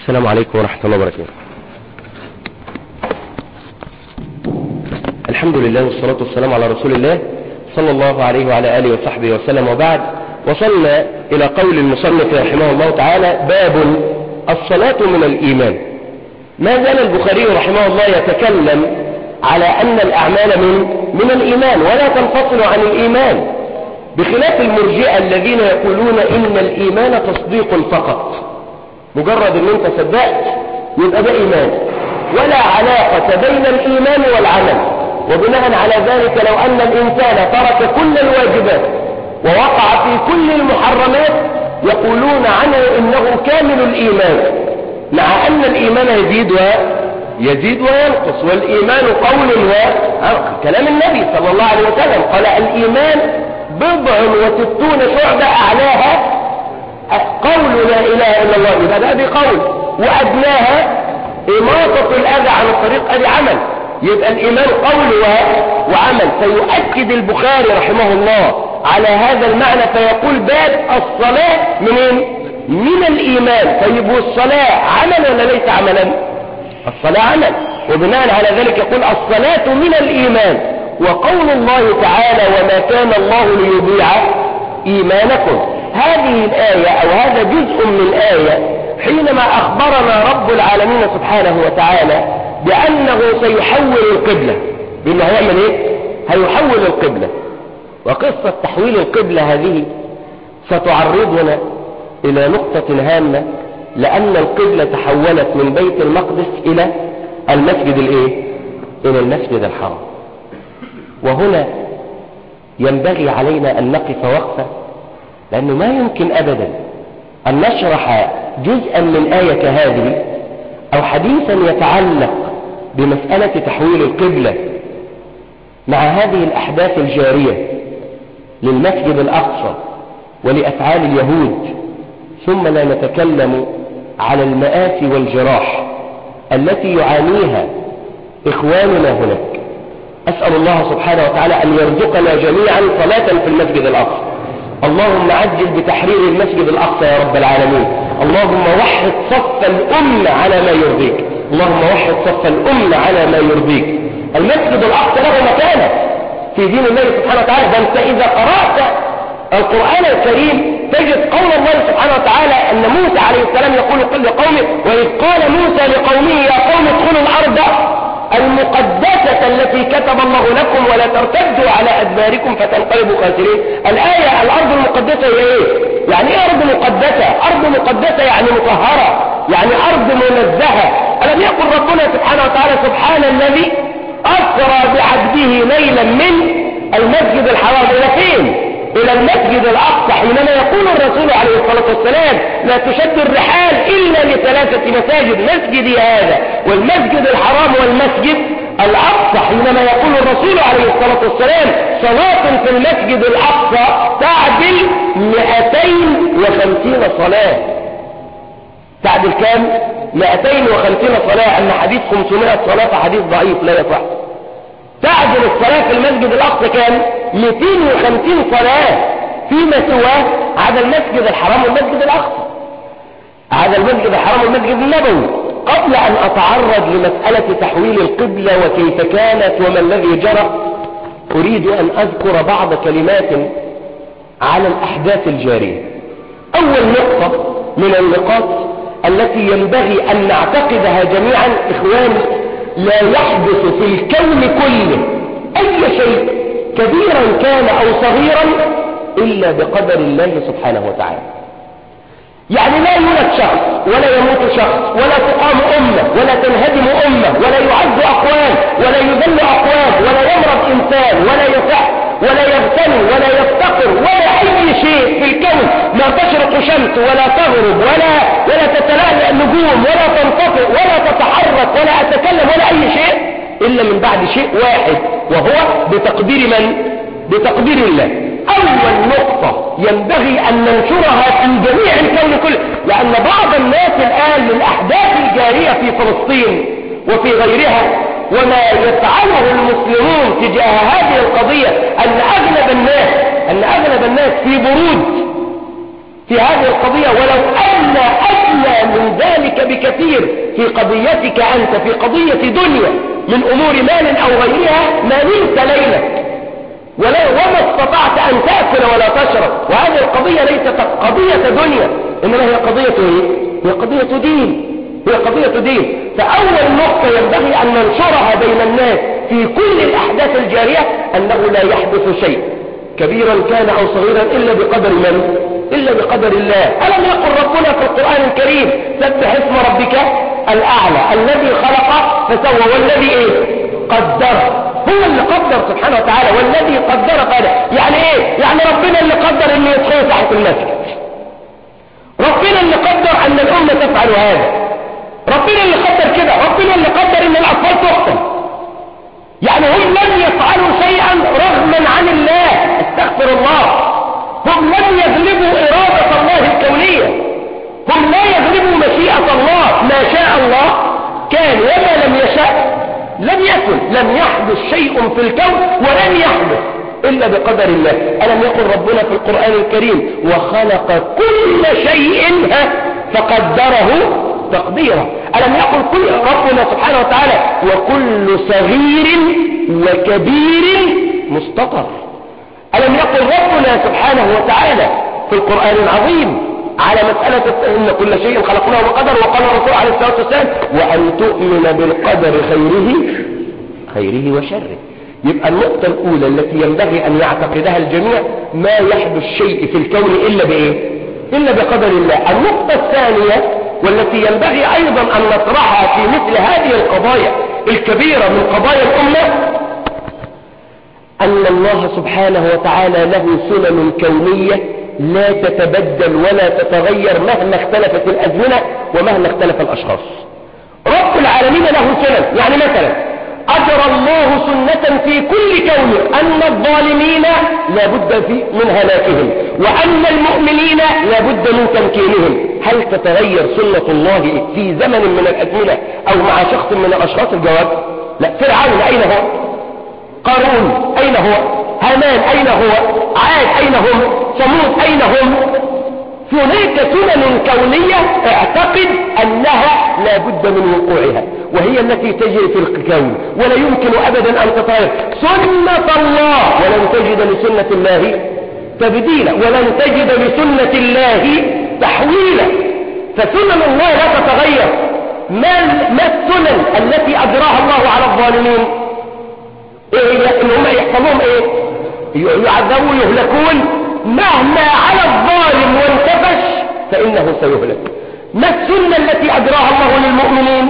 السلام عليكم ورحمة الله وبركاته الحمد لله والصلاة والسلام على رسول الله صلى الله عليه وعلى آله وصحبه وسلم وبعد وصلنا إلى قول المصنف رحمه الله تعالى باب الصلاة من الإيمان ما زال البخاري رحمه الله يتكلم على أن الأعمال من من الإيمان ولا تنفصل عن الإيمان بخلاف المرجئة الذين يقولون إن الإيمان تصديق فقط مجرد ان انت صدقت يبقى ده ايمان ولا علاقة بين الايمان والعمل وبناء على ذلك لو ان الانسان ترك كل الواجبات ووقع في كل المحرمات يقولون عنه انه كامل الايمان مع ان الايمان يزيد و يزيد وينقص والايمان قول و كلام النبي صلى الله عليه وسلم قال الايمان بضع وستون شعبة اعلاها قول لا إله إلا الله يبقى ده بقول وأدناها إماطة الأذى عن الطريق أدي عمل يبقى الإيمان قول وعمل فيؤكد البخاري رحمه الله على هذا المعنى فيقول باب الصلاة منين من الإيمان طيب والصلاة عمل ولا ليس عملا الصلاة عمل وبناء على ذلك يقول الصلاة من الإيمان وقول الله تعالى وما كان الله ليضيع إيمانكم هذه الآية أو هذا جزء من الآية حينما أخبرنا رب العالمين سبحانه وتعالى بأنه سيحول القبلة بأنه هيعمل إيه؟ هيحول القبلة وقصة تحويل القبلة هذه ستعرضنا إلى نقطة هامة لأن القبلة تحولت من بيت المقدس إلى المسجد الإيه؟ إلى المسجد الحرام وهنا ينبغي علينا أن نقف وقفة لأنه ما يمكن أبدا أن نشرح جزءا من آية كهذه أو حديثا يتعلق بمسألة تحويل القبلة مع هذه الأحداث الجارية للمسجد الأقصى ولأفعال اليهود ثم لا نتكلم على المآسي والجراح التي يعانيها إخواننا هناك أسأل الله سبحانه وتعالى أن يرزقنا جميعا صلاة في المسجد الأقصى اللهم عجل بتحرير المسجد الأقصى يا رب العالمين اللهم وحد صف الأمة على ما يرضيك اللهم وحد صف الأمة على ما يرضيك المسجد الأقصى له مكانة في دين الله سبحانه وتعالى ده أنت إذا قرأت القرآن الكريم تجد قول الله سبحانه وتعالى أن موسى عليه السلام يقول لكل قومه وإذ قال موسى لقومه يا قوم ادخلوا الأرض المقدسة التي كتب الله لكم ولا ترتدوا على أدباركم فتنقلبوا خاسرين الآية الأرض المقدسة هي إيه؟ يعني إيه أرض مقدسة؟ أرض مقدسة يعني مطهرة يعني أرض منزهة ألم يقل ربنا سبحانه وتعالى سبحان الذي أسرى بعبده ليلا من المسجد الحرام إلى فين؟ إلى المسجد الأقصى حينما يقول الرسول عليه الصلاة والسلام لا تشد الرحال إلا لثلاثة مساجد مسجدي هذا والمسجد الحرام والمسجد الأقصى حينما يقول الرسول عليه الصلاة والسلام صلاة في المسجد الأقصى تعدل 250 صلاة تعدل كام؟ 250 صلاة أن حديث 500 صلاة حديث ضعيف لا يصح تعدل الصلاة في المسجد الأقصى كام 250 صلاة فيما سواه عدا المسجد الحرام والمسجد الأقصى عدا المسجد الحرام والمسجد النبوي قبل أن أتعرض لمسألة تحويل القبلة وكيف كانت وما الذي جرى أريد أن أذكر بعض كلمات على الأحداث الجارية أول نقطة من النقاط التي ينبغي أن نعتقدها جميعا إخواني لا يحدث في الكون كله أي شيء كبيرا كان أو صغيرا إلا بقدر الله سبحانه وتعالى يعني لا يولد شخص ولا يموت شخص ولا تقام أمة ولا تنهدم أمة ولا يعز أقوام ولا يذل أقوام ولا يمرض إنسان ولا يصح ولا يغتني ولا يفتقر ولا أي شيء في الكون ما تشرق شمس ولا تغرب ولا ولا تتلألأ النجوم ولا تنطفئ ولا تتحرك ولا أتكلم ولا أي شيء إلا من بعد شيء واحد وهو بتقدير من؟ بتقدير الله أول نقطة ينبغي أن ننشرها في جميع الكون كله لأن بعض الناس الآن للأحداث الجارية في فلسطين وفي غيرها وما يفعله المسلمون تجاه هذه القضية أن أغلب الناس أن أغلب الناس في برود في هذه القضية ولو أن أدنى من ذلك بكثير كثير في قضيتك أنت في قضية دنيا من أمور مال أو غيرها ما نلت ليلك ولا وما استطعت أن تأكل ولا تشرب وهذه القضية ليست قضية دنيا إنما هي قضية إيه؟ هي قضية دين هي قضية دين فأول نقطة ينبغي أن ننشرها بين الناس في كل الأحداث الجارية أنه لا يحدث شيء كبيرا كان أو صغيرا إلا بقدر من؟ إلا بقدر الله ألم يقل ربنا في القرآن الكريم سبح اسم ربك الأعلى الذي خلق فسوى والذي إيه؟ قدر هو اللي قدر سبحانه وتعالى والذي قدر قدر يعني ايه يعني ربنا اللي قدر ان يدخل تحت المسجد ربنا اللي قدر ان الامة تفعل هذا ربنا اللي قدر كده ربنا اللي قدر ان الاطفال تقتل يعني هم لم يفعلوا شيئا رغما عن الله استغفر الله هم لم يغلبوا ارادة الله الكونية هم لا يغلبوا مشيئة الله ما شاء الله كان وما لم يشاء لم يكن لم يحدث شيء في الكون ولن يحدث إلا بقدر الله ألم يقل ربنا في القرآن الكريم وخلق كل شيء فقدره تقديرا ألم يقل كل ربنا سبحانه وتعالى وكل صغير وكبير مستطر ألم يقل ربنا سبحانه وتعالى في القرآن العظيم على مسألة إن كل شيء خلقناه بقدر وقال الرسول عليه الصلاة والسلام وأن تؤمن بالقدر خيره خيره وشره يبقى النقطة الأولى التي ينبغي أن يعتقدها الجميع ما يحدث شيء في الكون إلا بإيه إلا بقدر الله النقطة الثانية والتي ينبغي أيضا أن نطرحها في مثل هذه القضايا الكبيرة من قضايا الأمة أن الله سبحانه وتعالى له سنن كونية لا تتبدل ولا تتغير مهما اختلفت الأزمنة ومهما اختلف الأشخاص رب العالمين له سنن يعني مثلا أجرى الله سنة في كل كون أن الظالمين لابد في من هلاكهم وأن المؤمنين لابد من تمكينهم هل تتغير سنة الله في زمن من الأزمنة أو مع شخص من الأشخاص الجواب لا فرعون أين هو قارون أين هو هامان أين هو عاد أين هم ثمود أين هم هناك سنن كونية اعتقد أنها لا بد من وقوعها وهي التي تجري في الكون ولا يمكن أبدا أن تتغير سنة الله ولن تجد لسنة الله تبديلا ولن تجد لسنة الله تحويلا فسنن الله لا تتغير ما ما السنن التي أجراها الله على الظالمين ايه هي ان هم يحصلهم ايه يعذبوا يهلكون مهما على الظالم وانتفش فإنه سيهلك ما السنة التي أجراها الله للمؤمنين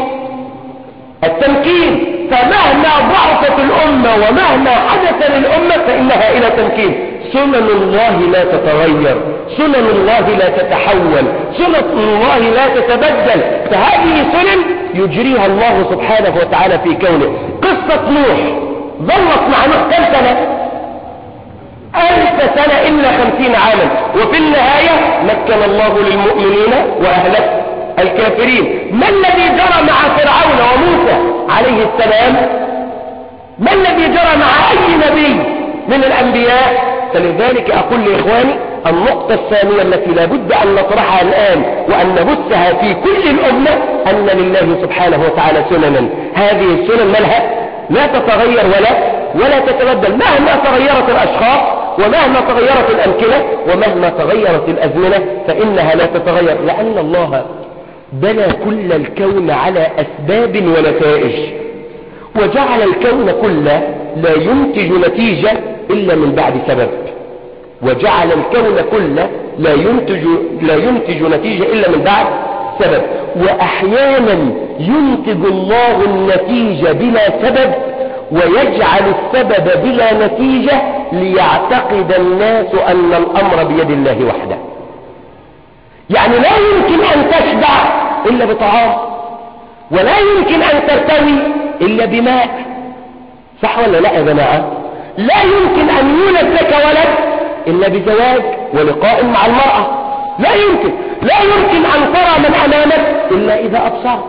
التمكين فمهما ضعفت الأمة ومهما حدث للأمة فإنها إلى تمكين سنن الله لا تتغير سنن الله لا تتحول سنن الله لا تتبدل فهذه سنن يجريها الله سبحانه وتعالى في كونه قصة نوح ظلت مع نوح كم سنة ألف سنة إلا خمسين عاما وفي النهاية مكن الله للمؤمنين وأهلك الكافرين ما الذي جرى مع فرعون وموسى عليه السلام ما الذي جرى مع أي نبي من الأنبياء فلذلك أقول لإخواني النقطة الثانية التي لابد أن نطرحها الآن وأن نبثها في كل الأمة أن لله سبحانه وتعالى سننا هذه السنن مالها لا تتغير ولا ولا تتبدل مهما تغيرت الأشخاص ومهما تغيرت الأمكنة ومهما تغيرت الأزمنة فإنها لا تتغير لأن الله بنى كل الكون على أسباب ونتائج وجعل الكون كله لا ينتج نتيجة إلا من بعد سبب وجعل الكون كله لا ينتج, لا ينتج نتيجة إلا من بعد سبب وأحيانا ينتج الله النتيجة بلا سبب ويجعل السبب بلا نتيجة ليعتقد الناس أن الأمر بيد الله وحده يعني لا يمكن أن تشبع إلا بطعام ولا يمكن أن ترتوي إلا بماء صح ولا لا يا جماعة لا يمكن أن يولد لك ولد إلا بزواج ولقاء مع المرأة لا يمكن لا يمكن أن ترى من أمامك إلا إذا أبصرت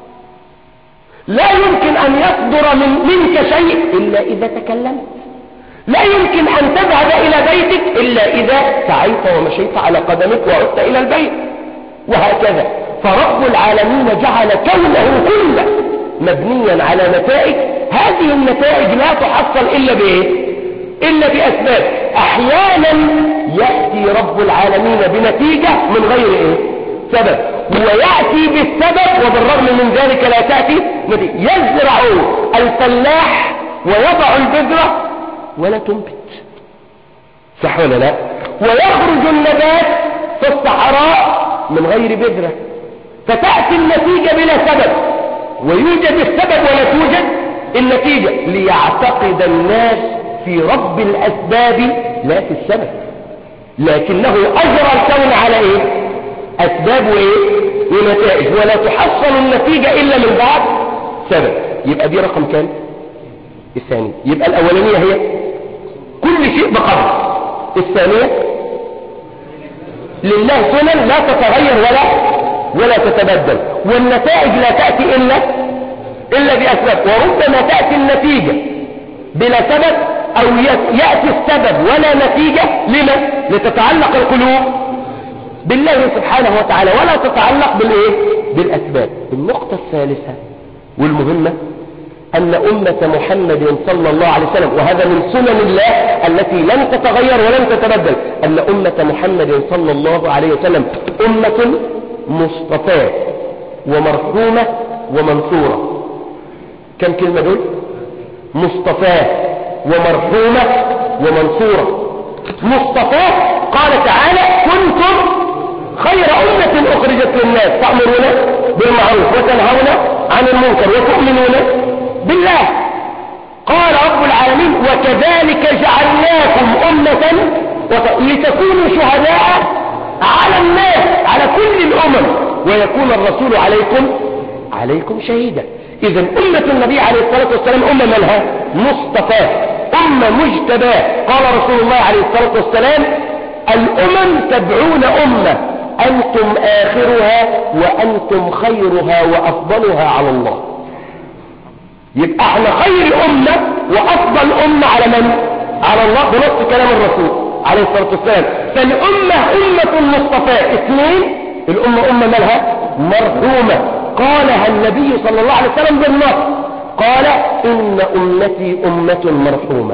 لا يمكن أن يصدر من منك شيء إلا إذا تكلمت لا يمكن أن تذهب إلى بيتك إلا إذا سعيت ومشيت على قدمك وعدت إلى البيت وهكذا فرب العالمين جعل كونه كله مبنيا على نتائج هذه النتائج لا تحصل إلا بإيه إلا بأسباب أحيانا يأتي رب العالمين بنتيجة من غير إيه سبب ويأتي بالسبب وبالرغم من ذلك لا تأتي نتيجة يزرع الفلاح ويضع البذرة ولا تنبت صح ولا لا ويخرج النبات في الصحراء من غير بذرة فتأتي النتيجة بلا سبب ويوجد السبب ولا توجد النتيجة ليعتقد الناس في رب الأسباب لا في السبب لكنه أجرى الكون على إيه أسباب وإيه ونتائج ولا تحصل النتيجة إلا من بعد سبب يبقى دي رقم كام الثاني يبقى الأولانية هي كل شيء بقدر الثانية لله سنن لا تتغير ولا ولا تتبدل والنتائج لا تأتي إلا إلا بأسباب وربما تأتي النتيجة بلا سبب أو يأتي السبب ولا نتيجة لما لتتعلق القلوب بالله سبحانه وتعالى ولا تتعلق بالإيه بالأسباب النقطة الثالثة والمهمة أن أمة محمد صلى الله عليه وسلم وهذا من سنن الله التي لن تتغير ولن تتبدل أن أمة محمد صلى الله عليه وسلم أمة مصطفاة ومرحومة ومنصورة كم كلمة دول مصطفاة ومرحومة ومنصورة مصطفاة قال تعالى كنتم خير أمة أخرجت للناس تأمرون بالمعروف وتنهون عن المنكر وتؤمنون بالله قال رب العالمين وكذلك جعلناكم أمة لتكونوا شهداء على الناس على كل الأمم ويكون الرسول عليكم عليكم شهيدا إذا أمة النبي عليه الصلاة والسلام أمة منها مصطفى أمة مجتباه قال رسول الله عليه الصلاة والسلام الأمم تدعون أمة أنتم آخرها وأنتم خيرها وأفضلها على الله يبقى احنا خير أمة وأفضل أمة على من؟ على الله بنص كلام الرسول عليه الصلاة والسلام فالأمة أمة المصطفى اثنين الأمة أمة مالها مرحومة قالها النبي صلى الله عليه وسلم بالنص قال إن أمتي أمة مرحومة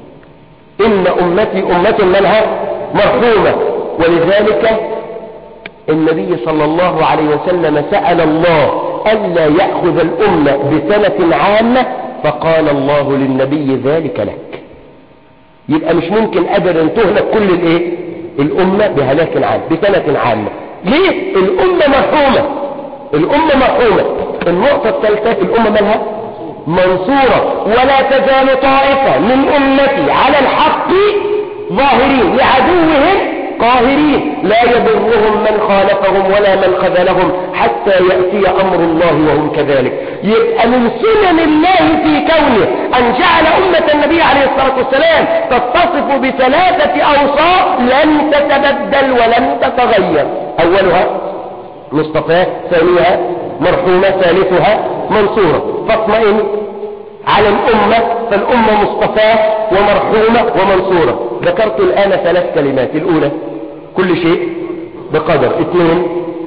إن أمتي أمة منها مرحومة ولذلك النبي صلى الله عليه وسلم سأل الله ألا يأخذ الأمة بسنة عامة فقال الله للنبي ذلك لك يبقى مش ممكن أبدا تهلك كل الإيه؟ الأمة بهلاك عام بسنة عامة ليه؟ الأمة مرحومة الأمة مرحومة النقطة الثالثة الأمة منها منصورة ولا تزال طائفة من أمتي على الحق ظاهرين لعدوهم قاهرين لا يضرهم من خالفهم ولا من خذلهم حتى يأتي أمر الله وهم كذلك يبقى من سنن الله في كونه أن جعل أمة النبي عليه الصلاة والسلام تتصف بثلاثة أوصاف لن تتبدل ولن تتغير أولها مصطفى ثانيها مرحومة ثالثها منصورة فاطمئن على الأمة فالأمة مصطفاة ومرحومة ومنصورة ذكرت الآن ثلاث كلمات الأولى كل شيء بقدر اثنين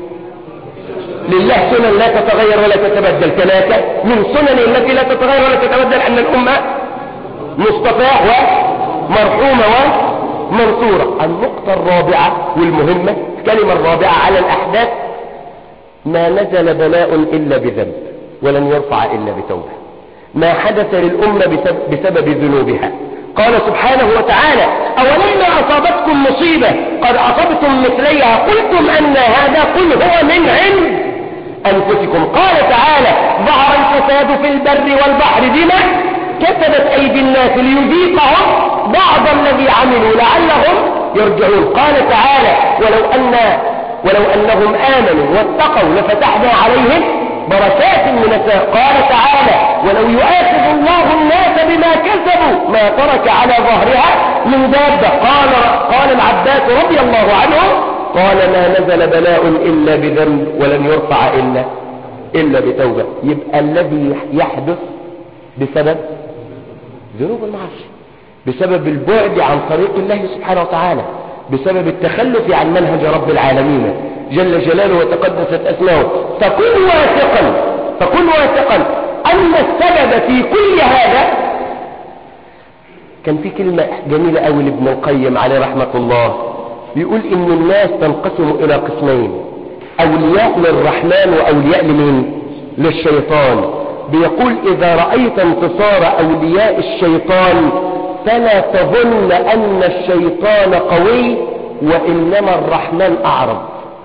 لله سنن لا تتغير ولا تتبدل ثلاثة من سنن التي لا تتغير ولا تتبدل أن الأمة مصطفاة ومرحومة ومنصورة النقطة الرابعة والمهمة الكلمة الرابعة على الأحداث ما نزل بلاء إلا بذنب ولن يرفع إلا بتوبة ما حدث للأمة بسبب ذنوبها قال سبحانه وتعالى أولما أصابتكم مصيبة قد أصبتم مثليها قلتم أن هذا قل هو من عند أنفسكم قال تعالى ظهر الفساد في البر والبحر بما كسبت أيدي الناس ليذيقهم بعض الذي عملوا لعلهم يرجعون قال تعالى ولو أن ولو أنهم آمنوا واتقوا لفتحنا عليهم بركات من السماء قال تعالى ولو يؤاخذ الله الناس بما كسبوا ما ترك على ظهرها من دابة قال, قال العباس رضي الله عنه قال ما نزل بلاء إلا بذنب ولن يرفع إلا إلا بتوبة يبقى الذي يحدث بسبب ذنوب المعاصي بسبب البعد عن طريق الله سبحانه وتعالى بسبب التخلف عن منهج رب العالمين جل جلاله وتقدست أسماؤه فكن واثقا فكن واثقا أن السبب في كل هذا كان في كلمة جميلة أوي لابن القيم عليه رحمة الله بيقول إن الناس تنقسم إلى قسمين أولياء للرحمن وأولياء لمين للشيطان بيقول إذا رأيت انتصار أولياء الشيطان فلا تظن أن الشيطان قوي وإنما الرحمن أعرض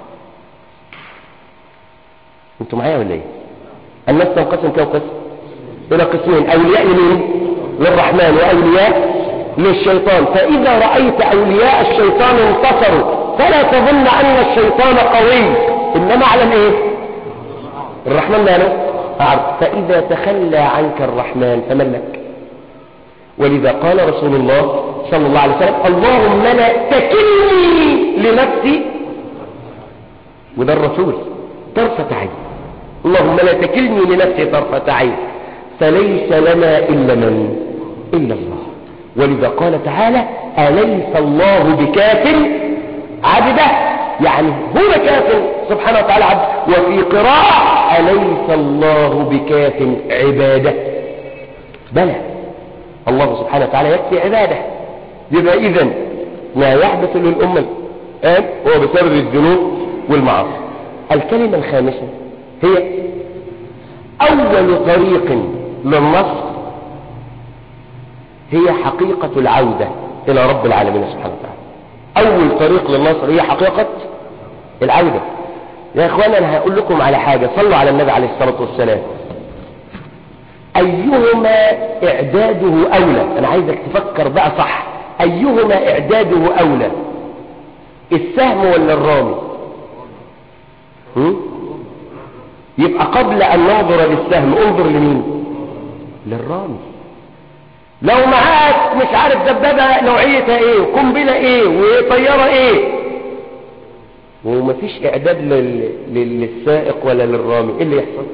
انتوا معايا ولا ايه الناس تنقسم كم قسم الى قسمين اولياء لمين للرحمن واولياء للشيطان فاذا رأيت اولياء الشيطان انتصروا فلا تظن ان الشيطان قوي انما اعلم ايه الرحمن ماله أعرض فاذا تخلى عنك الرحمن فمن لك ولذا قال رسول الله صلى الله عليه وسلم اللهم لا تكلني لنفسي وده الرسول طرفة عين اللهم لا تكلني لنفسي طرفة عين فليس لنا إلا من إلا الله ولذا قال تعالى أليس الله بكاف عبده يعني هو كاف سبحانه وتعالى عبد وفي قراءة أليس الله بكاف عباده بلى الله سبحانه وتعالى يكفي عباده يبقى إذن ما يحدث للأمة الآن هو بسبب الذنوب والمعاصي الكلمة الخامسة هي أول طريق للنصر هي حقيقة العودة إلى رب العالمين سبحانه وتعالى أول طريق للنصر هي حقيقة العودة يا إخوان أنا هقول لكم على حاجة صلوا على النبي عليه الصلاة والسلام أيهما إعداده أولى أنا عايزك تفكر بقى صح أيهما إعداده أولى السهم ولا الرامي هم؟ يبقى قبل أن ننظر للسهم انظر لمين للرامي لو معاك مش عارف دبابة نوعيتها ايه وقنبلة ايه وطيارة ايه ومفيش اعداد لل... لل- للسائق ولا للرامي ايه اللي يحصل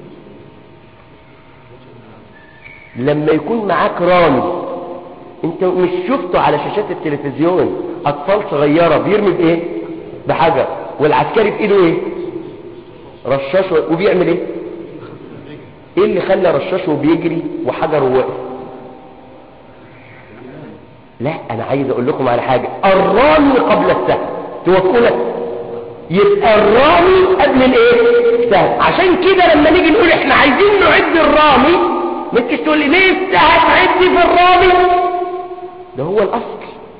لما يكون معاك رامي انت مش شفته على شاشات التلفزيون اطفال صغيرة بيرمي بايه بحجر والعسكري في ايده ايه رشاش وبيعمل ايه ايه اللي خلى رشاشه بيجري وحجره واقف لا انا عايز اقول لكم على حاجة الرامي قبل السهم توافقوا لك يبقى الرامي قبل الايه السهم عشان كده لما نيجي نقول احنا عايزين نعد الرامي ما انتش تقول لي ليه السهم عدي في الرامي ده هو الاصل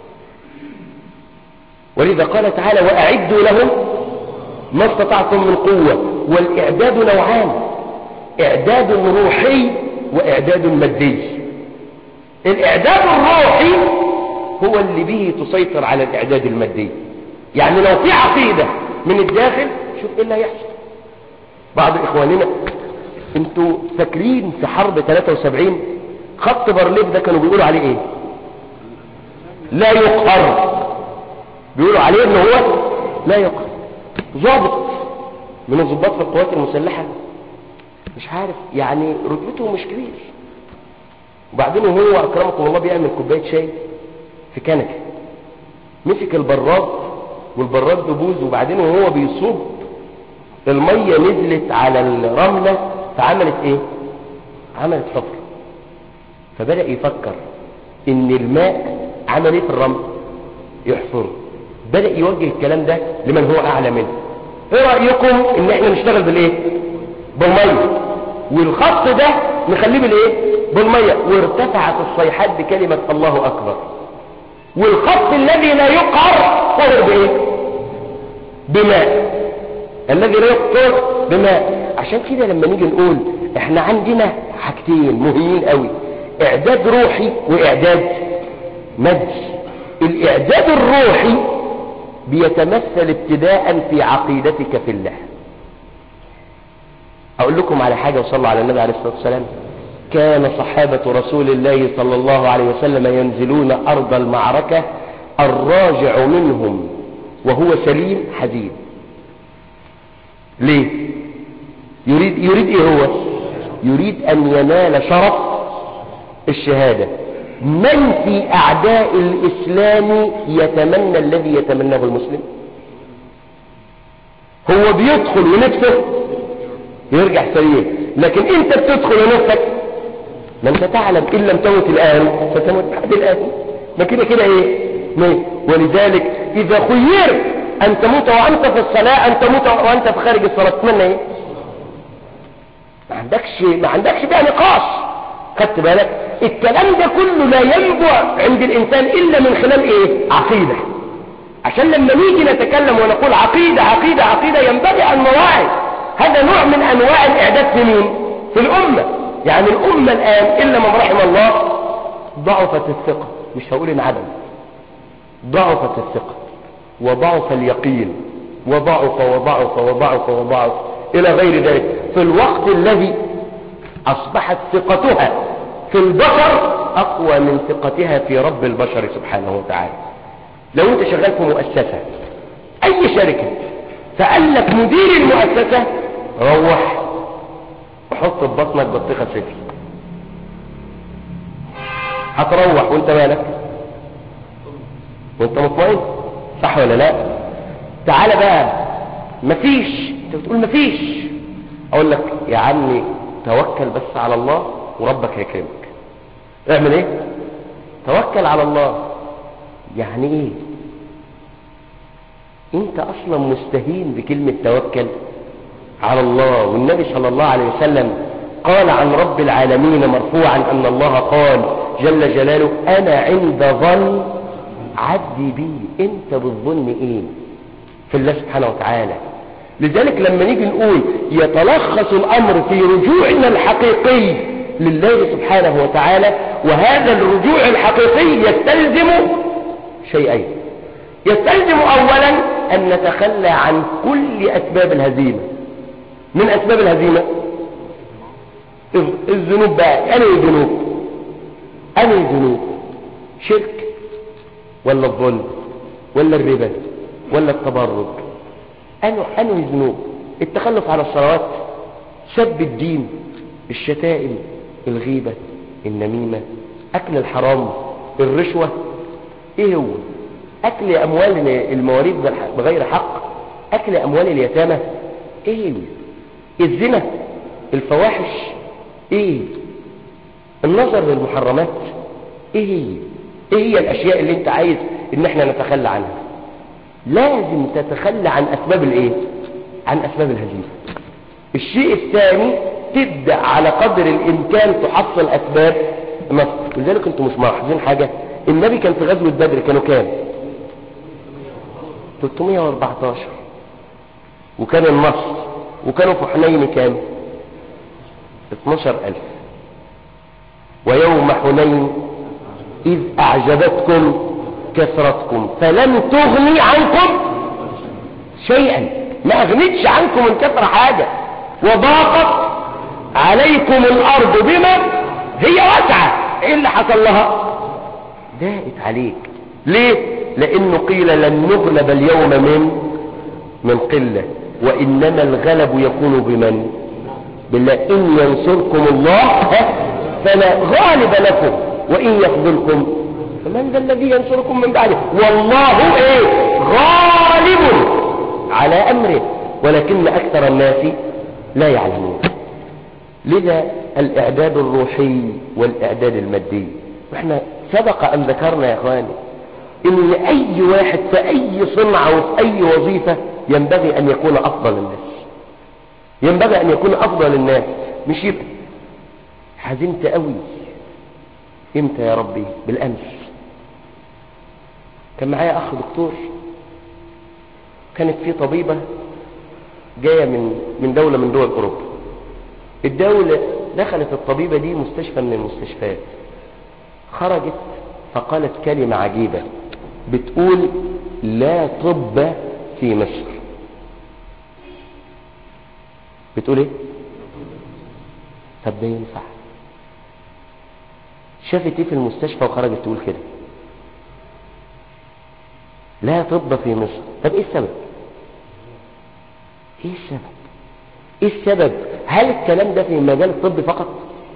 ولذا قال تعالى واعدوا لهم ما استطعتم من قوة والإعداد نوعان إعداد روحي وإعداد مادي الإعداد الروحي هو اللي به تسيطر على الإعداد المادي يعني لو في عقيدة من الداخل شوف إيه اللي هيحصل بعض إخواننا انتوا فاكرين في حرب 73 خط بارليف ده كانوا بيقولوا عليه ايه لا يقهر بيقولوا عليه ان هو لا يقهر ضابط من الضباط في القوات المسلحة مش عارف يعني رتبته مش كبير وبعدين هو أكرمكم الله بيعمل كوباية شاي في كنكة مسك البراد والبراد ببوز وبعدين وهو بيصب المية نزلت على الرملة فعملت ايه عملت حفر فبدأ يفكر ان الماء عمل ايه في الرمل يحفره بدأ يوجه الكلام ده لمن هو أعلى منه ايه رأيكم ان احنا نشتغل بالايه بالمية والخط ده نخليه بالايه بالمية وارتفعت الصيحات بكلمة الله أكبر والخط الذي لا يقهر صار بايه بماء الذي لا يقهر بماء عشان كده لما نيجي نقول احنا عندنا حاجتين مهمين قوي اعداد روحي واعداد مادي الاعداد الروحي بيتمثل ابتداء في عقيدتك في الله اقول لكم على حاجة وصلوا على النبي عليه الصلاة والسلام كان صحابة رسول الله صلى الله عليه وسلم ينزلون ارض المعركة الراجع منهم وهو سليم حزين ليه يريد, يريد ايه هو يريد ان ينال شرف الشهادة من في أعداء الإسلام يتمنى الذي يتمناه المسلم هو بيدخل ونفسه يرجع سليم لكن انت بتدخل ونفسك ما انت تعلم ان لم تمت الان فتموت بعد الان ما كده كده ايه ما ولذلك اذا خيرت ان تموت وانت في الصلاة ان تموت وانت في خارج الصلاة تتمنى ايه ما عندكش ما عندكش بقى نقاش خدت بالك الكلام ده كله لا ينبع عند الانسان الا من خلال ايه عقيدة عشان لما نيجي نتكلم ونقول عقيدة عقيدة عقيدة ينبغي ان نراعي هذا نوع من انواع الاعداد في مين في الامة يعني الامة الان الا من رحم الله ضعفت الثقة مش هقول انعدم ضعفت الثقة وضعف اليقين وضعف وضعف وضعف وضعف إلى غير ذلك في الوقت الذي أصبحت ثقتها في البشر أقوى من ثقتها في رب البشر سبحانه وتعالى لو أنت شغال في مؤسسة أي شركة فقال لك مدير المؤسسة روح وحط ببطنك بطيخة سفي هتروح وانت مالك وانت مطمئن صح ولا لا تعالى بقى مفيش انت بتقول مفيش اقول لك يا عمي توكل بس على الله وربك هيكرمك اعمل ايه توكل على الله يعني ايه انت اصلا مستهين بكلمة توكل على الله والنبي صلى الله عليه وسلم قال عن رب العالمين مرفوعا ان الله قال جل جلاله انا عند ظن عبدي بي انت بتظن ايه في الله سبحانه وتعالى لذلك لما نيجي نقول يتلخص الامر في رجوعنا الحقيقي لله سبحانه وتعالى وهذا الرجوع الحقيقي يستلزم شيئين يستلزم اولا ان نتخلى عن كل اسباب الهزيمة من اسباب الهزيمة الذنوب بقى انهي ذنوب انهي ذنوب شرك ولا الظلم ولا الربا ولا التبرج أنه أنه ذنوب التخلف على الصلوات سب الدين الشتائم الغيبة النميمة أكل الحرام الرشوة إيه هو أكل أموال المواريث بغير حق أكل أموال اليتامى إيه هو الزنا الفواحش إيه النظر للمحرمات إيه هي ايه هي الاشياء اللي انت عايز ان احنا نتخلى عنها لازم تتخلى عن اسباب الايه عن اسباب الهزيمه الشيء الثاني تبدا على قدر الامكان تحصل اسباب النصر ولذلك انتم مش ملاحظين حاجه النبي كان في غزوه بدر كانوا كام 314 وكان النصر وكانوا في حنين كام 12000 ويوم حنين إذ أعجبتكم كثرتكم فلم تغني عنكم شيئا ما أغنتش عنكم من كثرة حاجة وضاقت عليكم الأرض بما هي واسعة إيه اللي حصل لها ضاقت عليك ليه لأنه قيل لن نغلب اليوم من من قلة وإنما الغلب يكون بمن بالله إن ينصركم الله فلا غالب لكم وإن يخذلكم فمن ذا الذي ينصركم من بعده والله ايه غالب على أمره ولكن أكثر الناس لا يعلمون لذا الإعداد الروحي والإعداد المادي واحنا سبق أن ذكرنا يا إخواني إن أي واحد في أي صنعة وفي أي وظيفة ينبغي أن يكون أفضل الناس ينبغي أن يكون أفضل الناس مش يبقى حزنت قوي امتى يا ربي بالامس كان معايا اخ دكتور كانت في طبيبة جاية من من دولة من دول اوروبا الدولة دخلت الطبيبة دي مستشفى من المستشفيات خرجت فقالت كلمة عجيبة بتقول لا طب في مصر بتقول ايه طب ده ينفع شافت ايه في المستشفى وخرجت تقول كده لا طب في مصر طب ايه السبب ايه السبب ايه السبب هل الكلام ده في مجال الطب فقط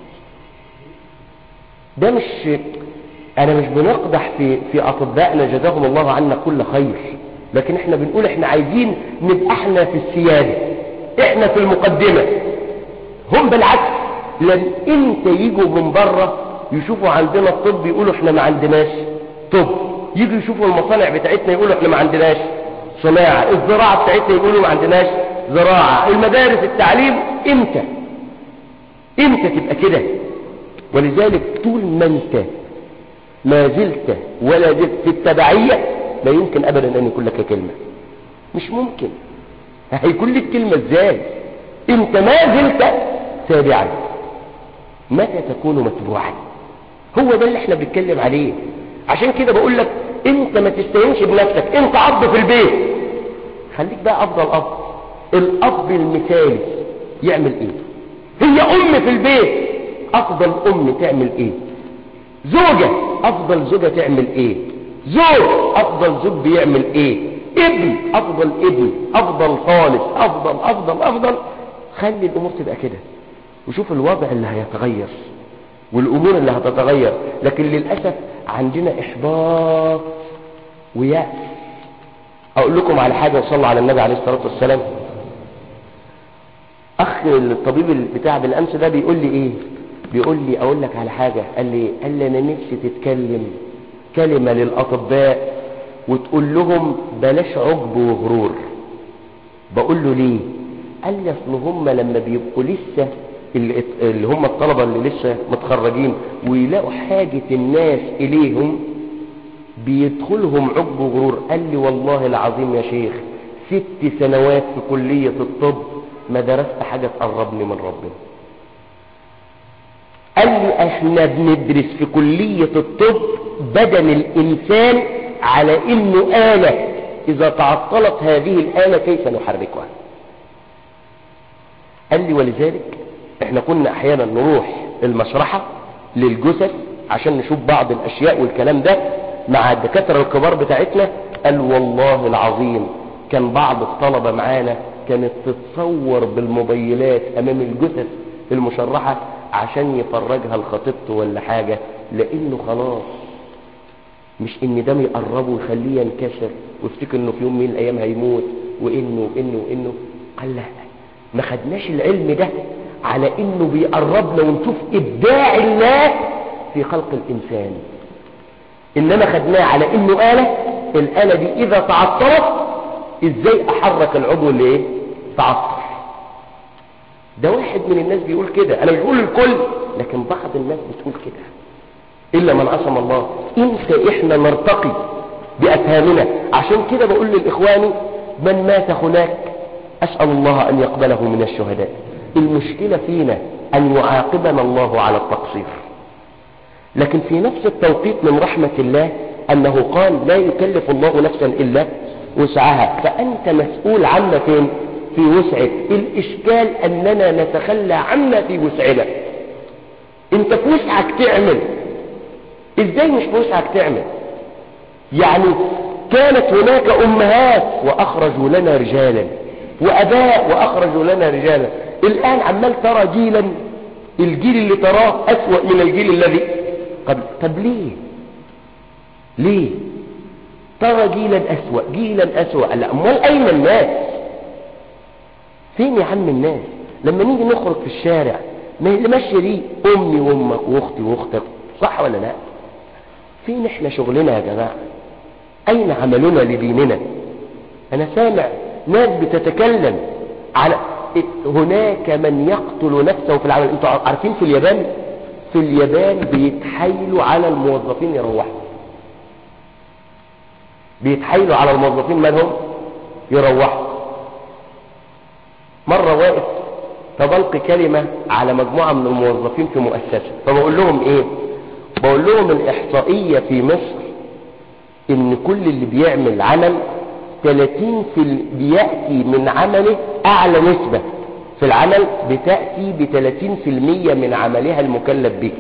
ده مش انا مش بنقدح في في اطبائنا جزاهم الله عنا كل خير لكن احنا بنقول احنا عايزين نبقى احنا في السيادة احنا في المقدمة هم بالعكس لن انت يجوا من بره يشوفوا عندنا الطب يقولوا احنا ما عندناش طب يجوا يشوفوا المصانع بتاعتنا يقولوا احنا ما عندناش صناعة الزراعة بتاعتنا يقولوا ما عندناش زراعة المدارس التعليم امتى امتى تبقى كده ولذلك طول ما انت ما زلت ولا زلت في التبعية لا يمكن ابدا ان يكون لك كلمة مش ممكن هيكون لك كلمة ازاي انت ما زلت تابعا متى تكون متبوعا هو ده اللي احنا بنتكلم عليه عشان كده بقول لك انت ما تستهينش بنفسك انت اب في البيت خليك بقى افضل اب الاب المثالي يعمل ايه هي ام في البيت افضل ام تعمل ايه زوجة افضل زوجة تعمل ايه زوج افضل زوج بيعمل ايه ابن افضل ابن افضل خالص افضل افضل افضل خلي الامور تبقى كده وشوف الوضع اللي هيتغير والامور اللي هتتغير لكن للأسف عندنا احباط ويأس اقول لكم على حاجة وصلى على النبي عليه الصلاة والسلام اخ الطبيب بتاع بالامس ده بيقول لي ايه بيقول لي اقول لك على حاجة قال لي قال لي انا نفسي تتكلم كلمة للاطباء وتقول لهم بلاش عجب وغرور بقول له ليه قال لي اصل هم لما بيبقوا لسه اللي اللي هم الطلبة اللي لسه متخرجين ويلاقوا حاجة الناس إليهم بيدخلهم عجب وغرور قال لي والله العظيم يا شيخ ست سنوات في كلية الطب ما درست حاجة تقربني من ربنا قال لي احنا بندرس في كلية الطب بدن الإنسان على إنه آلة إذا تعطلت هذه الآلة كيف نحركها قال لي ولذلك احنا كنا احيانا نروح المشرحة للجثث عشان نشوف بعض الاشياء والكلام ده مع الدكاترة الكبار بتاعتنا قال والله العظيم كان بعض الطلبة معانا كانت تتصور بالموبايلات امام الجثث المشرحة عشان يفرجها لخطيبته ولا حاجة لانه خلاص مش ان ده يقربه ويخليه ينكسر ويفتكر انه في يوم من الايام هيموت وانه وانه وانه قال لا ما خدناش العلم ده على انه بيقربنا ونشوف ابداع الله في خلق الانسان انما خدناه على انه آلة الآلة دي اذا تعطلت ازاي احرك العضو اللي ايه تعطل ده واحد من الناس بيقول كده انا مش بقول الكل لكن بعض الناس بتقول كده الا من عصم الله امتى احنا نرتقي بافهامنا عشان كده بقول للاخواني من مات هناك اسال الله ان يقبله من الشهداء المشكلة فينا أن يعاقبنا الله على التقصير لكن في نفس التوقيت من رحمة الله أنه قال لا يكلف الله نفسا إلا وسعها فأنت مسؤول عنا فين في وسعك الإشكال أننا نتخلى عنا في وسعنا انت في وسعك تعمل ازاي مش في وسعك تعمل يعني كانت هناك أمهات وأخرجوا لنا رجالا وأباء وأخرجوا لنا رجالا الآن عمال ترى جيلا الجيل اللي تراه أسوأ من الجيل الذي قبل طب ليه ليه ترى جيلا أسوأ جيلا أسوأ لا أمال أين الناس فين يا عم الناس لما نيجي نخرج في الشارع ما اللي ماشيه دي أمي وأمك وأختي وأختك صح ولا لا فين احنا شغلنا يا جماعة أين عملنا لديننا أنا سامع ناس بتتكلم على هناك من يقتل نفسه في العمل انتوا عارفين في اليابان في اليابان بيتحايلوا على الموظفين يروحوا بيتحايلوا على الموظفين مالهم يروحوا مرة واقف فبلقي كلمة على مجموعة من الموظفين في مؤسسة فبقول لهم ايه بقول لهم الاحصائية في مصر ان كل اللي بيعمل عمل 30 في ال... بيأتي من عمله أعلى نسبة في العمل بتأتي ب 30% من عملها المكلف به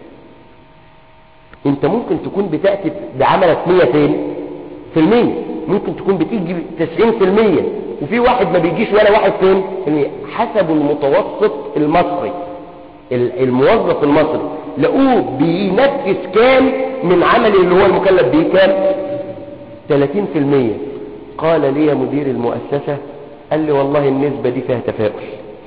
انت ممكن تكون بتأتي بعملك 100 في المية ممكن تكون بتيجي 90% وفي واحد ما بيجيش ولا واحد فين حسب المتوسط المصري الموظف المصري لقوه بينفذ كام من عمل اللي هو المكلف به كام 30% قال لي مدير المؤسسة قال لي والله النسبة دي فيها تفاؤل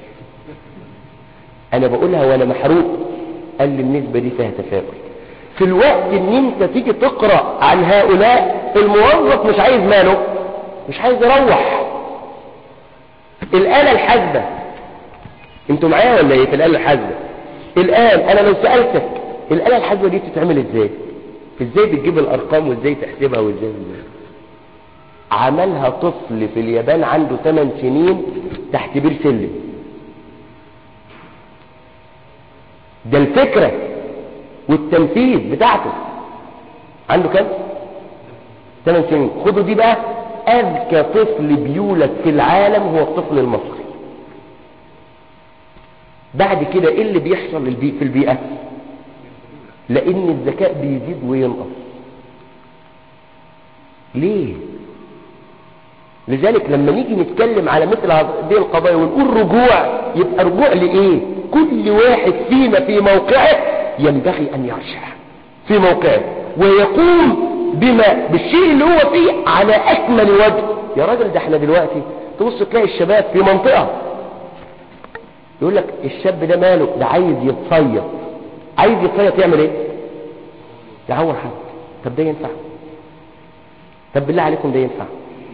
انا بقولها وانا محروق قال لي النسبة دي فيها تفاؤل في الوقت ان انت تيجي تقرأ عن هؤلاء الموظف مش عايز ماله مش عايز يروح الآلة الحاسبة انتوا معايا ولا ايه في الآلة الحاسبة الآن انا لو سألتك الآلة الحاسبة دي بتتعمل ازاي ازاي بتجيب الارقام وازاي تحسبها وازاي عملها طفل في اليابان عنده 8 سنين تحت بير سلم ده الفكرة والتنفيذ بتاعته عنده كم 8 سنين خدوا دي بقى اذكى طفل بيولد في العالم هو الطفل المصري بعد كده ايه اللي بيحصل في البيئة لان الذكاء بيزيد وينقص ليه لذلك لما نيجي نتكلم على مثل هذه القضايا ونقول رجوع يبقى رجوع لايه كل واحد فينا في موقعه ينبغي ان يرجع في موقعه ويقوم بما بالشيء اللي هو فيه على اكمل وجه يا راجل ده احنا دلوقتي تبص تلاقي الشباب في منطقة يقول لك الشاب ده ماله ده عايز يتصيد عايز يتصيد يعمل ايه يعور حد طب ده ينفع طب بالله عليكم ده ينفع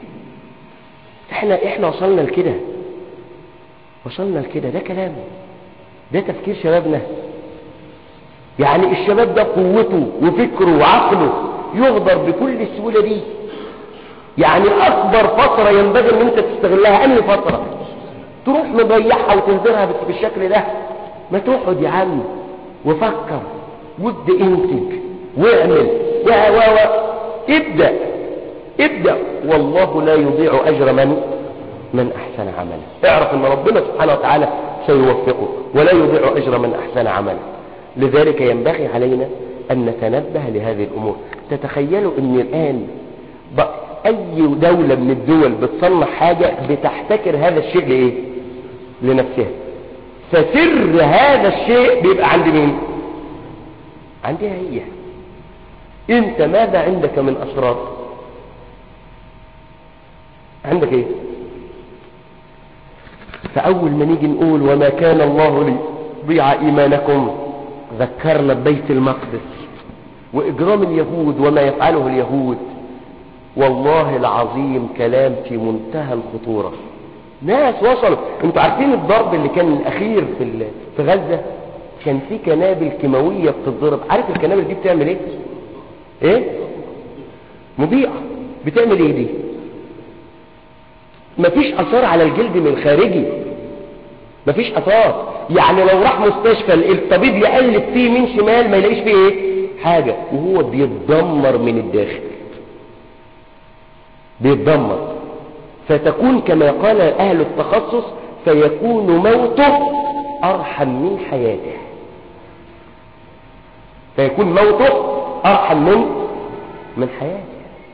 احنا احنا وصلنا لكده وصلنا لكده ده كلام ده تفكير شبابنا يعني الشباب ده قوته وفكره وعقله يغدر بكل السهولة دي يعني اكبر فترة ينبغي ان انت تستغلها انهي فترة تروح مضيعها وتنزلها بالشكل ده ما تقعد يا عم وفكر ود انتج واعمل و و و ابدأ ابدأ والله لا يضيع أجر من من أحسن عملا اعرف أن ربنا سبحانه وتعالى سيوفقه ولا يضيع أجر من أحسن عملا لذلك ينبغي علينا أن نتنبه لهذه الأمور تتخيلوا أن الآن أي دولة من الدول بتصنع حاجة بتحتكر هذا الشيء لإيه لنفسها فسر هذا الشيء بيبقى عند مين عندها هي انت ماذا عندك من أسرار عندك ايه فأول ما نيجي نقول وما كان الله ليضيع إيمانكم ذكرنا ببيت المقدس وإجرام اليهود وما يفعله اليهود والله العظيم كلام في منتهى الخطورة ناس وصلوا انتوا عارفين الضرب اللي كان الأخير في في غزة كان في كنابل كيماوية بتتضرب عارف الكنابل دي بتعمل ايه ايه مضيئة بتعمل ايه دي مفيش اثار على الجلد من الخارجي مفيش اثار يعني لو راح مستشفى الطبيب يقلب فيه من شمال ما يلاقيش فيه ايه حاجة وهو بيتدمر من الداخل بيتدمر فتكون كما قال اهل التخصص فيكون موته ارحم من حياته فيكون موته ارحم من من حياته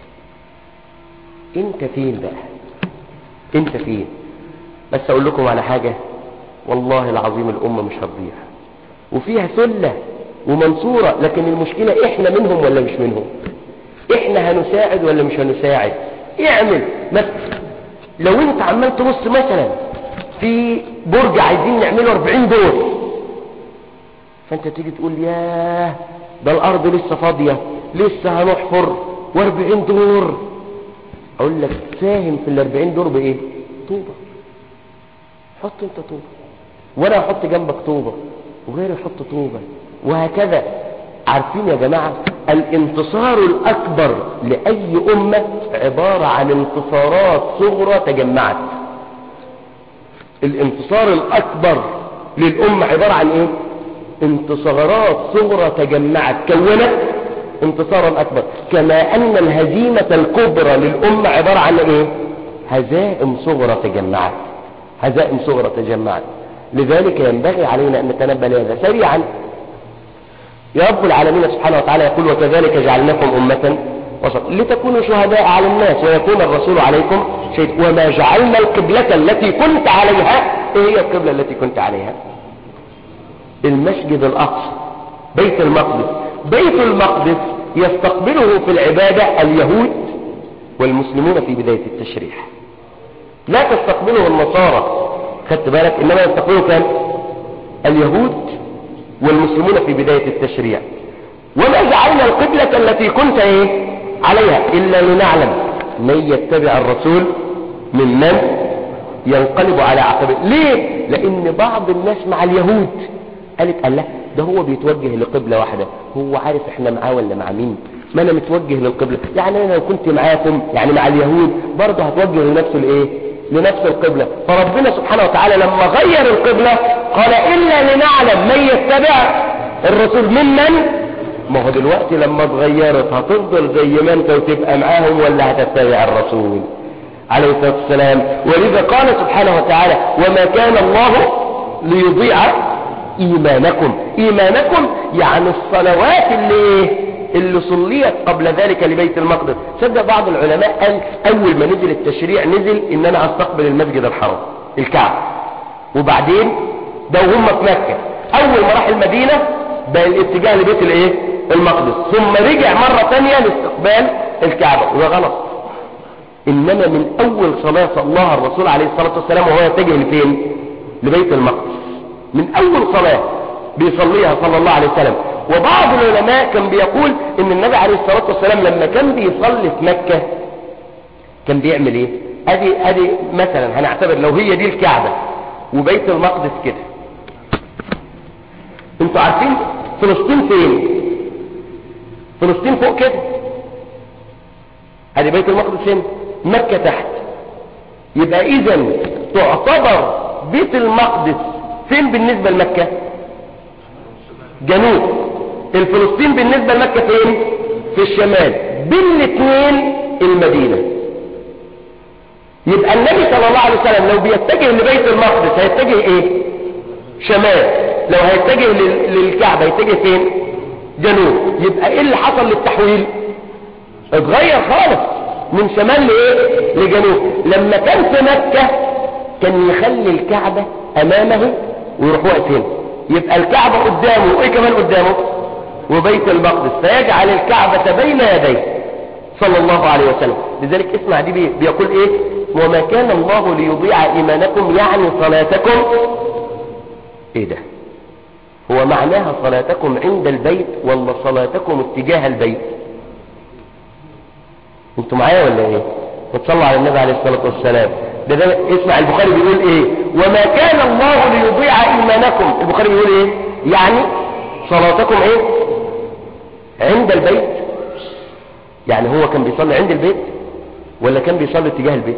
انت فين بقى انت فين بس اقول لكم على حاجة والله العظيم الامة مش هتضيع وفيها ثلة ومنصورة لكن المشكلة احنا منهم ولا مش منهم احنا هنساعد ولا مش هنساعد اعمل مثلا لو انت عمال تبص مثلا في برج عايزين نعمله 40 دور فانت تيجي تقول ياه ده الارض لسه فاضية لسه هنحفر و40 دور اقول لك ساهم في الاربعين دور بايه طوبة حط انت طوبة وانا احط جنبك طوبة وغيري يحط طوبة وهكذا عارفين يا جماعة الانتصار الاكبر لاي امة عبارة عن انتصارات صغرى تجمعت الانتصار الاكبر للامة عبارة عن ايه انتصارات صغرى تجمعت كونت انتصارا اكبر كما ان الهزيمة الكبرى للامة عبارة عن ايه هزائم صغرى تجمعت هزائم صغرى تجمعت لذلك ينبغي علينا ان نتنبه لهذا سريعا يا رب العالمين سبحانه وتعالى يقول وكذلك جعلناكم أمة وسط لتكونوا شهداء على الناس ويكون الرسول عليكم شهيد وما جعلنا القبلة التي كنت عليها ايه هي القبلة التي كنت عليها المسجد الأقصى بيت المقدس بيت المقدس يستقبله في العبادة اليهود والمسلمون في بداية التشريع لا تستقبله النصارى خدت بالك إنما يستقبله كان اليهود والمسلمون في بداية التشريع وما جعلنا القبلة التي كنت ايه عليها إلا لنعلم من يتبع الرسول ممن ينقلب على عقبه ليه لأن بعض الناس مع اليهود قالت الله ده هو بيتوجه لقبلة واحدة هو عارف احنا معاه ولا مع مين ما انا متوجه للقبلة يعني انا لو كنت معاكم يعني مع اليهود برضه هتوجه لنفس الايه لنفس القبلة فربنا سبحانه وتعالى لما غير القبلة قال إلا لنعلم من يتبع الرسول ممن ما هو دلوقتي لما اتغيرت هتفضل زي ما انت وتبقى معاهم ولا هتتبع الرسول عليه الصلاة والسلام ولذا قال سبحانه وتعالى وما كان الله ليضيع إيمانكم إيمانكم يعني الصلوات اللي اللي صليت قبل ذلك لبيت المقدس صدق بعض العلماء قال أول ما نزل التشريع نزل إن أنا أستقبل المسجد الحرام الكعبة وبعدين ده وهم في مكة أول ما راح المدينة بقى الاتجاه لبيت الايه المقدس ثم رجع مرة ثانية لاستقبال الكعبة وده غلط إنما من أول صلاة صلاها الرسول عليه الصلاة والسلام وهو يتجه لفين لبيت المقدس من أول صلاة بيصليها صلى الله عليه وسلم وبعض العلماء كان بيقول ان النبي عليه الصلاة والسلام لما كان بيصلي في مكة كان بيعمل ايه ادي ادي مثلا هنعتبر لو هي دي الكعبة وبيت المقدس كده انتوا عارفين فلسطين فين فلسطين فوق كده ادي بيت المقدس هنا مكة تحت يبقى اذا تعتبر بيت المقدس فين بالنسبة لمكة جنوب الفلسطين بالنسبة لمكة فين في الشمال بين الاثنين المدينة يبقى النبي صلى الله عليه وسلم لو بيتجه لبيت المقدس هيتجه ايه شمال لو هيتجه لل- للكعبة هيتجه فين جنوب يبقى ايه اللي حصل للتحويل اتغير خالص من شمال لايه لجنوب لما كان في مكة كان يخلي الكعبة امامه ويروح واقف هنا يبقى الكعبة قدامه وايه كمان قدامه وبيت المقدس فيجعل الكعبة بين يديه صلى الله عليه وسلم لذلك اسمع دي بي- بيقول ايه وما كان الله ليضيع ايمانكم يعني صلاتكم ايه ده هو معناها صلاتكم عند البيت ولا صلاتكم اتجاه البيت انتوا معايا ولا ايه وتصلوا على النبي عليه الصلاة والسلام ده, ده اسمع البخاري بيقول ايه وما كان الله ليضيع ايمانكم البخاري بيقول ايه يعني صلاتكم ايه عند البيت يعني هو كان بيصلي عند البيت ولا كان بيصلي اتجاه البيت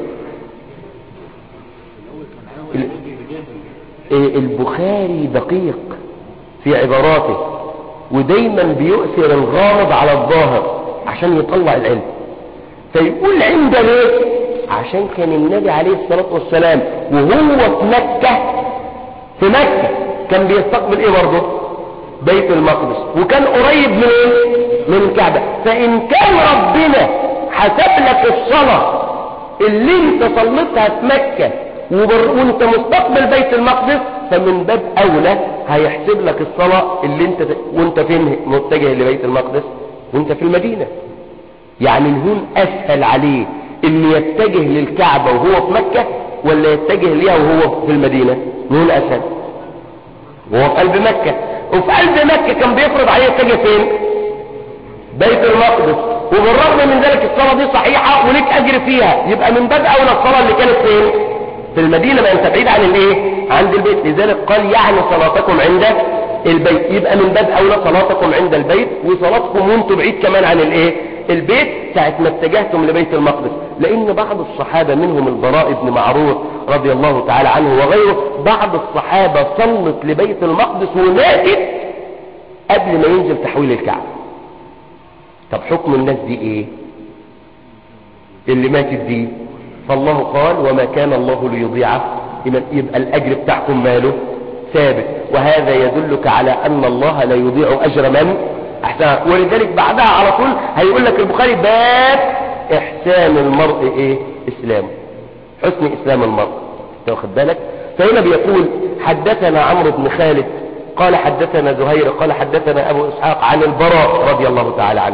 ال- إيه البخاري دقيق في عباراته ودايما بيؤثر الغامض على الظاهر عشان يطلع العلم فيقول عند ليه عشان كان النبي عليه الصلاة والسلام وهو في مكة في مكة كان بيستقبل ايه برضه بيت المقدس وكان قريب من ايه من الكعبة فان كان ربنا حسب لك الصلاة اللي انت صليتها في مكة وبر... وانت مستقبل بيت المقدس فمن باب اولى هيحسب لك الصلاة اللي انت وانت فين متجه لبيت المقدس وانت في المدينة يعني هون اسهل عليه انه يتجه للكعبة وهو في مكة ولا يتجه ليها وهو في المدينة هون اسهل وهو في قلب مكة وفي قلب مكة كان بيفرض عليه يتجه فين بيت المقدس وبالرغم من ذلك الصلاة دي صحيحة وليك اجر فيها يبقى من باب اولى الصلاة اللي كانت فين في المدينة ما انت بعيد عن الايه عند البيت لذلك قال يعني صلاتكم عند البيت يبقى من باب اولى صلاتكم عند البيت وصلاتكم وانتم بعيد كمان عن الايه البيت ساعة ما اتجهتم لبيت المقدس لان بعض الصحابة منهم البراء بن معرور رضي الله تعالى عنه وغيره بعض الصحابة صلت لبيت المقدس وماتت قبل ما ينزل تحويل الكعبة طب حكم الناس دي ايه اللي ماتت دي فالله قال وما كان الله ليضيع يبقى الاجر بتاعكم ماله ثابت وهذا يدلك على ان الله لا يضيع اجر من احسن ولذلك بعدها على طول هيقول لك البخاري باب احسان المرء ايه اسلامه حسن اسلام المرء تاخد بالك فهنا بيقول حدثنا عمرو بن خالد قال حدثنا زهير قال حدثنا ابو اسحاق عن البراء رضي الله تعالى عنه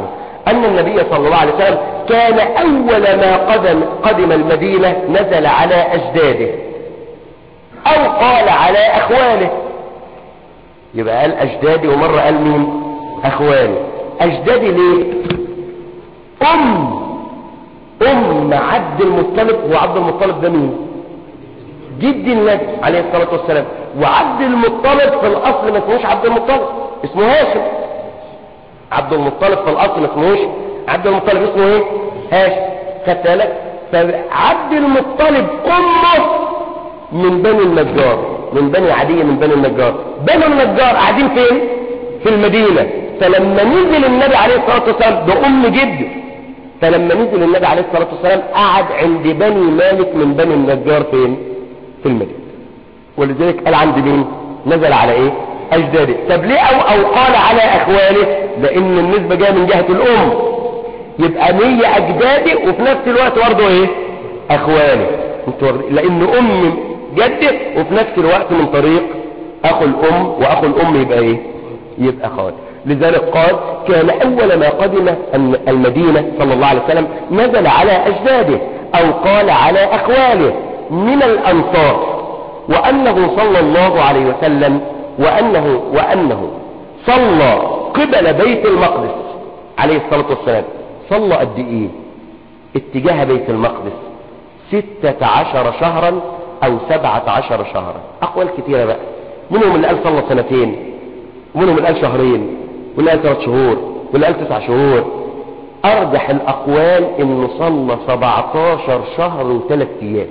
أن النبي صلى الله عليه وسلم كان أول ما قدم, قدم المدينة نزل على أجداده أو قال على أخواله يبقى قال أجدادي ومرة قال مين أخوالي أجدادي ليه أم أم عبد المطلب وعبد المطلب ده مين جد النبي عليه الصلاة والسلام وعبد المطلب في الأصل ما اسمهوش عبد المطلب اسمه هاشم عبد المطلب في الأصل ما اسمهوش عبد المطلب اسمه ايه هاشم خدت بالك فعبد المطلب أمه من بني النجار من بني عدي من بني النجار بني النجار قاعدين فين في المدينة فلما نزل النبي عليه الصلاة والسلام ده أم جده فلما نزل النبي عليه الصلاة والسلام قعد عند بني مالك من بني النجار فين في المدينة ولذلك قال عند مين نزل على ايه اجداده طب ليه او, أو قال على اخواله لان النسبة جاية من جهة الام يبقى مية اجدادي وفي نفس الوقت برضه ايه اخواله لان ام جده وفي نفس الوقت من طريق اخو الام واخو الام يبقى ايه يبقى خال لذلك قال كان اول ما قدم المدينة صلى الله عليه وسلم نزل على اجداده او قال على اخواله من الانصار وانه صلى الله عليه وسلم وانه وانه صلى قبل بيت المقدس عليه الصلاة والسلام صلى قد ايه اتجاه بيت المقدس ستة عشر شهرا او سبعة عشر شهرا اقوال كثيرة بقى منهم اللي قال صلى سنتين ومنهم اللي قال شهرين واللي قال ثلاث شهور واللي قال تسع شهور ارجح الاقوال انه صلى 17 شهر وثلاث ايام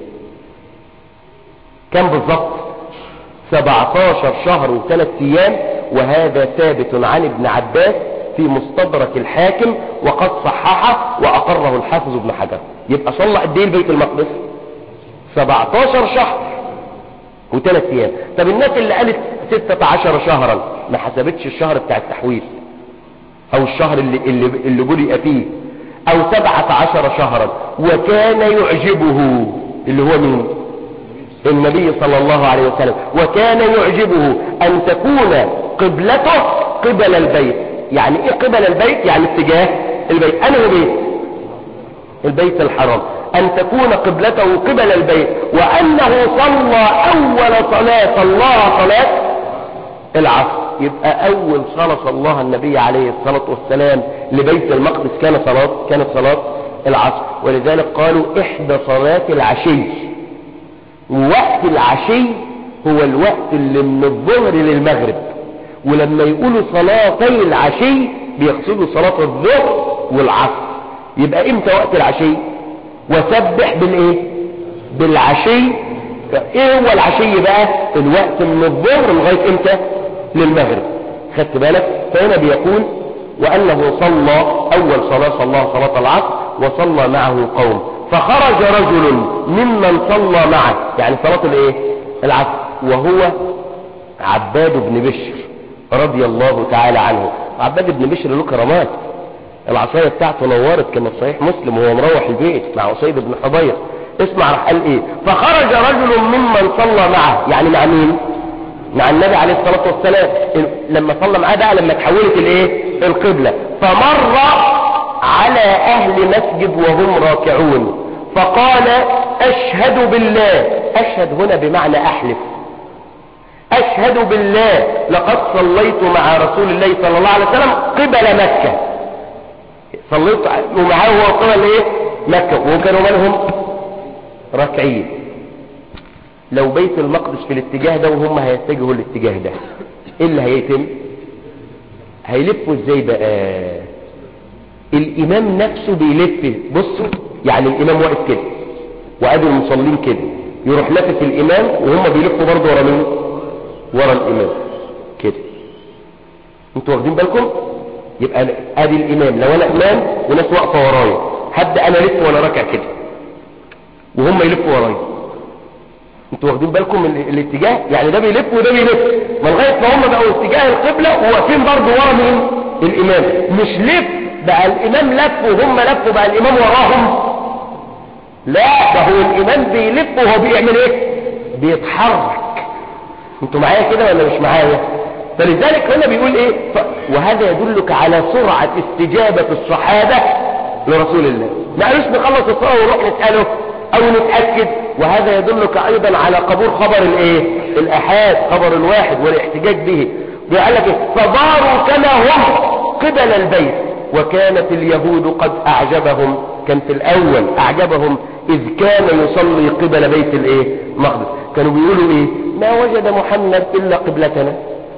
كم بالضبط 17 شهر وثلاث ايام وهذا ثابت عن ابن عباس في مستدرك الحاكم وقد صححه واقره الحافظ ابن حجر يبقى صلى قد ايه البيت المقدس 17 شهر وثلاث ايام طب الناس اللي قالت 16 شهرا ما حسبتش الشهر بتاع التحويل او الشهر اللي اللي, اللي جرئ فيه او 17 شهرا وكان يعجبه اللي هو مين النبي صلى الله عليه وسلم وكان يعجبه ان تكون قبلته قبل البيت يعني ايه قبل البيت يعني اتجاه البيت انا بيت البيت الحرام ان تكون قبلته قبل البيت وانه صلى اول صلاة صلاها صلاة العصر يبقى اول صلاة صلاها النبي عليه الصلاة والسلام لبيت المقدس كان صلاة كانت صلاة العصر ولذلك قالوا احدى صلاة العشي ووقت العشي هو الوقت اللي من الظهر للمغرب ولما يقولوا صلاتي العشي بيقصدوا صلاة الظهر والعصر يبقى امتى وقت العشي وسبح بالايه بالعشي ايه هو العشي بقى الوقت من الظهر لغاية امتى للمغرب خدت بالك فهنا بيقول وانه صلى اول صلاة صلى صلاة العصر وصلى معه قوم فخرج رجل ممن صلى معه يعني صلاة الايه العصر وهو عباد بن بشر رضي الله تعالى عنه عباد بن بشر له كرامات العصاية بتاعته نورت كما في صحيح مسلم وهو مروح البيت مع أسيد بن حضير اسمع راح قال ايه فخرج رجل ممن صلى معه يعني مع مين مع النبي عليه الصلاة والسلام لما صلى معاه بقى لما تحولت الايه القبلة فمر على اهل مسجد وهم راكعون فقال اشهد بالله اشهد هنا بمعنى احلف اشهد بالله لقد صليت مع رسول الله صلى الله عليه وسلم قبل مكة صليت ومعاه هو قبل ايه مكة وكانوا منهم راكعين لو بيت المقدس في الاتجاه ده وهم هيتجهوا الاتجاه ده ايه اللي هيتم هيلفوا ازاي بقى الامام نفسه بيلف بصوا يعني الامام واقف كده وادي المصلين كده يروح لافت الامام وهم بيلفوا برضه ورا مين ورا الامام كده انتوا واخدين بالكم يبقى ادي الامام لو انا امام وناس واقفه ورايا هبدا انا الف وانا راكع كده وهم يلفوا ورايا انتوا واخدين بالكم من الاتجاه يعني ده بيلف وده بيلف ما لغايه ما هم بقوا اتجاه القبله وواقفين برضه ورا مين الامام مش لف بقى الامام لف وهم لفوا بقى الامام وراهم لا ده هو الامام بيلف وهو بيعمل ايه بيتحرك انتوا معايا كده ولا مش معايا فلذلك هنا بيقول ايه ف... وهذا يدلك على سرعة استجابة الصحابة لرسول الله ما قالوش نخلص الصلاة ونروح نسأله او نتأكد وهذا يدلك ايضا على قبول خبر الايه الاحاد خبر الواحد والاحتجاج به بيقول لك إيه؟ فضاروا كما هم قبل البيت وكانت اليهود قد اعجبهم كان في الاول اعجبهم اذ كان يصلي قبل بيت الايه مقدس كانوا بيقولوا ايه ما وجد محمد الا قبلتنا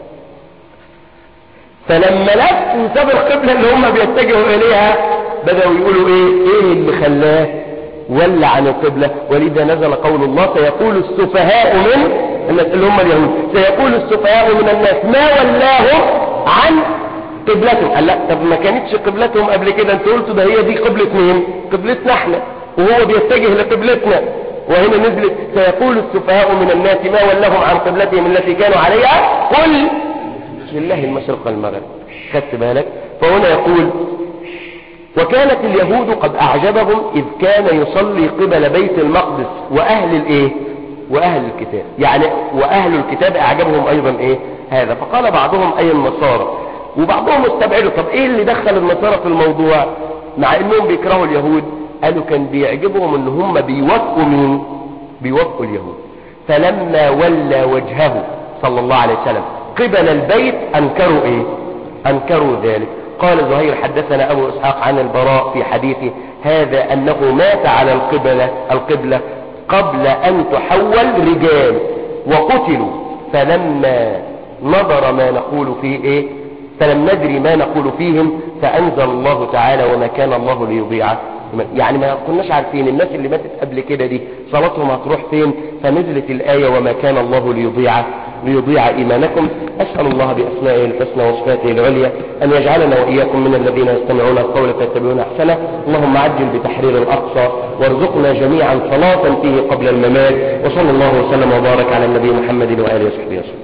فلما لف وساب القبلة اللي هم بيتجهوا اليها بدأوا يقولوا ايه ايه اللي خلاه ولى عن القبلة ولذا نزل قول الله سيقول السفهاء من الناس اللي هم اليهود سيقول السفهاء من الناس ما ولاهم عن قبلتهم قال لا طب ما كانتش قبلتهم قبل كده انت قلتوا ده هي دي قبلة مين قبلتنا احنا وهو بيتجه لقبلتنا وهنا نزلت سيقول السفهاء من الناس ما ولاهم عن قبلتهم التي كانوا عليها قل لله المشرق والمغرب خدت بالك فهنا يقول وكانت اليهود قد أعجبهم إذ كان يصلي قبل بيت المقدس وأهل الإيه وأهل الكتاب يعني وأهل الكتاب أعجبهم أيضا إيه هذا فقال بعضهم أي النصارى وبعضهم استبعدوا طب إيه اللي دخل النصارى في الموضوع مع إنهم بيكرهوا اليهود قالوا كان بيعجبهم إن هم بيوافقوا مين بيوافقوا اليهود فلما ولى وجهه صلى الله عليه وسلم قبل البيت أنكروا إيه أنكروا ذلك قال زهير حدثنا أبو إسحاق عن البراء في حديثه هذا أنه مات على القبلة, القبلة قبل أن تحول رجال وقتلوا فلما نظر ما نقول فيه إيه فلم ندري ما نقول فيهم فأنزل الله تعالى وما كان الله ليضيع يعني ما كناش عارفين الناس اللي ماتت قبل كده دي صلاتهم هتروح فين فنزلت الآية وما كان الله ليضيع ليضيع إيمانكم أسأل الله بأسمائه الحسنى وصفاته العليا أن يجعلنا وإياكم من الذين يستمعون القول فيتبعون أحسنه اللهم عجل بتحرير الأقصى وارزقنا جميعا صلاة فيه قبل الممات وصلى الله وسلم وبارك على النبي محمد وآله وصحبه وسلم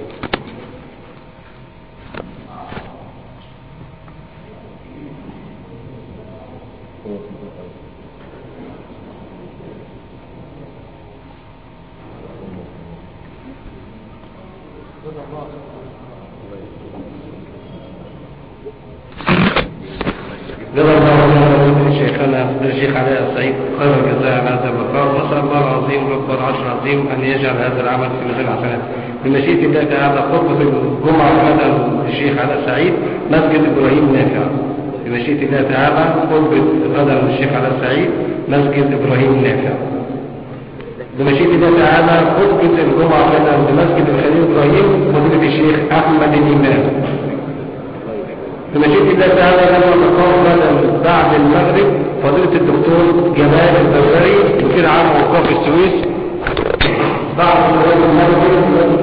رضا الله شيخنا الشيخ علاء السعيد خير الجزاء على هذا المقام واسال الله العظيم رب العرش العظيم ان يجعل هذا العمل في ميزان الحسنات بمشيئه الله تعالى خطبه الجمعه غدا الشيخ علاء السعيد مسجد ابراهيم نافع بمشيئه الله تعالى خطبه غدا الشيخ علاء السعيد مسجد ابراهيم نافع بمشيئه الله تعالى خطبه الجمعه غدا بمسجد الخليل ابراهيم فضيله الشيخ احمد الامام بمشيئة الله تعالى لما تقام غدا بعد المغرب فضيلة الدكتور جمال البزاري مدير عام اوقاف السويس بعد صلاة المغرب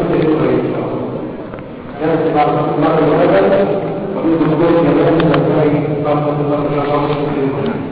كانت بعد المغرب غدا فضيلة الدكتور جمال البزاري بعد صلاة المغرب